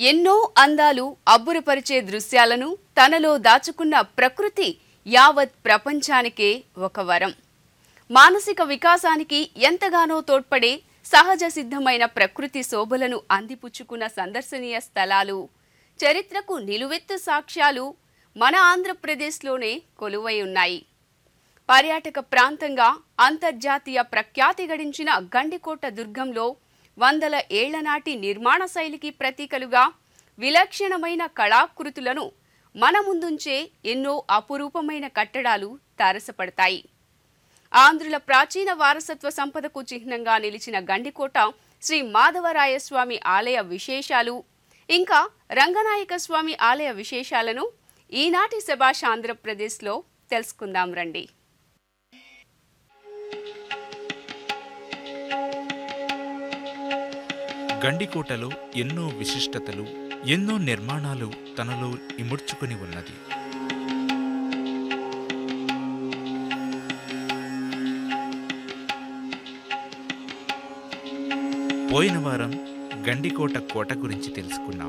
ఎన్నో అందాలు అబ్బురపరిచే దృశ్యాలను తనలో దాచుకున్న ప్రకృతి యావత్ ప్రపంచానికే ఒక వరం మానసిక వికాసానికి ఎంతగానో తోడ్పడే సహజ సిద్ధమైన ప్రకృతి శోభలను అందిపుచ్చుకున్న సందర్శనీయ స్థలాలు చరిత్రకు నిలువెత్తు సాక్ష్యాలు మన ఆంధ్రప్రదేశ్లోనే కొలువై ఉన్నాయి పర్యాటక ప్రాంతంగా అంతర్జాతీయ ప్రఖ్యాతి గడించిన గండికోట దుర్గంలో వందల ఏళ్ల నాటి నిర్మాణ శైలికి ప్రతీకలుగా విలక్షణమైన కళాకృతులను మన ముందుంచే ఎన్నో అపురూపమైన కట్టడాలు తారసపడతాయి ఆంధ్రుల ప్రాచీన వారసత్వ సంపదకు చిహ్నంగా నిలిచిన గండికోట శ్రీ మాధవరాయస్వామి ఆలయ విశేషాలు ఇంకా రంగనాయక స్వామి ఆలయ విశేషాలను ఈనాటి శభాష్ ఆంధ్రప్రదేశ్లో తెలుసుకుందాం రండి గండికోటలో ఎన్నో విశిష్టతలు ఎన్నో నిర్మాణాలు తనలో ఇముడ్చుకుని ఉన్నది పోయిన వారం గండికోట కోట గురించి తెలుసుకున్నాం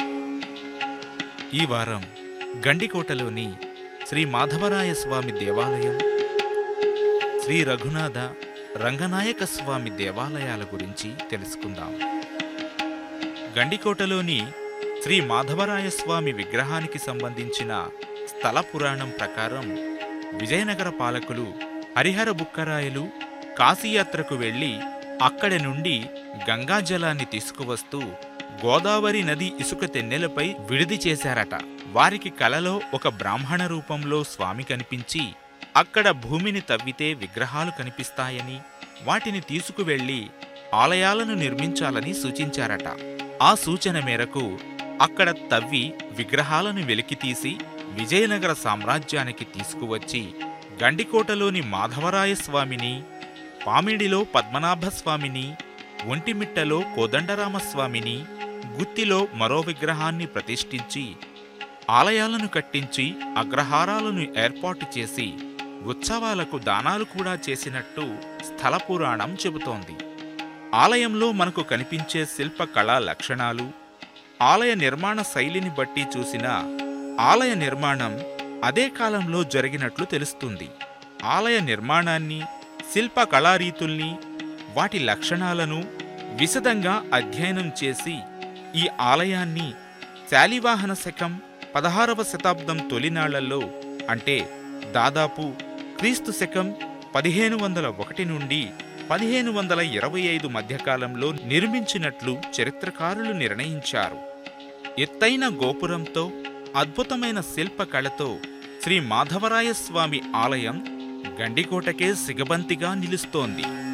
ఈ వారం గండికోటలోని శ్రీ మాధవరాయ స్వామి దేవాలయం శ్రీ రఘునాథ రంగనాయక స్వామి దేవాలయాల గురించి తెలుసుకుందాం గండికోటలోని శ్రీ మాధవరాయ స్వామి విగ్రహానికి సంబంధించిన స్థల పురాణం ప్రకారం విజయనగర పాలకులు హరిహర బుక్కరాయలు కాశీయాత్రకు వెళ్ళి అక్కడి నుండి గంగాజలాన్ని తీసుకువస్తూ గోదావరి నది ఇసుక తెన్నెలపై విడిది చేశారట వారికి కలలో ఒక బ్రాహ్మణ రూపంలో స్వామి కనిపించి అక్కడ భూమిని తవ్వితే విగ్రహాలు కనిపిస్తాయని వాటిని తీసుకువెళ్లి ఆలయాలను నిర్మించాలని సూచించారట ఆ సూచన మేరకు అక్కడ తవ్వి విగ్రహాలను వెలికితీసి విజయనగర సామ్రాజ్యానికి తీసుకువచ్చి గండికోటలోని మాధవరాయ స్వామిని పామిడిలో పద్మనాభస్వామిని ఒంటిమిట్టలో కోదండరామస్వామిని గుత్తిలో మరో విగ్రహాన్ని ప్రతిష్ఠించి ఆలయాలను కట్టించి అగ్రహారాలను ఏర్పాటు చేసి ఉత్సవాలకు దానాలు కూడా చేసినట్టు స్థల పురాణం చెబుతోంది ఆలయంలో మనకు కనిపించే శిల్ప కళా లక్షణాలు ఆలయ నిర్మాణ శైలిని బట్టి చూసిన ఆలయ నిర్మాణం అదే కాలంలో జరిగినట్లు తెలుస్తుంది ఆలయ నిర్మాణాన్ని శిల్ప కళారీతుల్ని వాటి లక్షణాలను విశదంగా అధ్యయనం చేసి ఈ ఆలయాన్ని శాలివాహన శకం పదహారవ శతాబ్దం తొలినాళ్లలో అంటే దాదాపు క్రీస్తు శకం పదిహేను వందల ఒకటి నుండి పదిహేను వందల ఇరవై ఐదు మధ్యకాలంలో నిర్మించినట్లు చరిత్రకారులు నిర్ణయించారు ఎత్తైన గోపురంతో అద్భుతమైన శిల్పకళతో శ్రీ మాధవరాయ స్వామి ఆలయం గండికోటకే సిగబంతిగా నిలుస్తోంది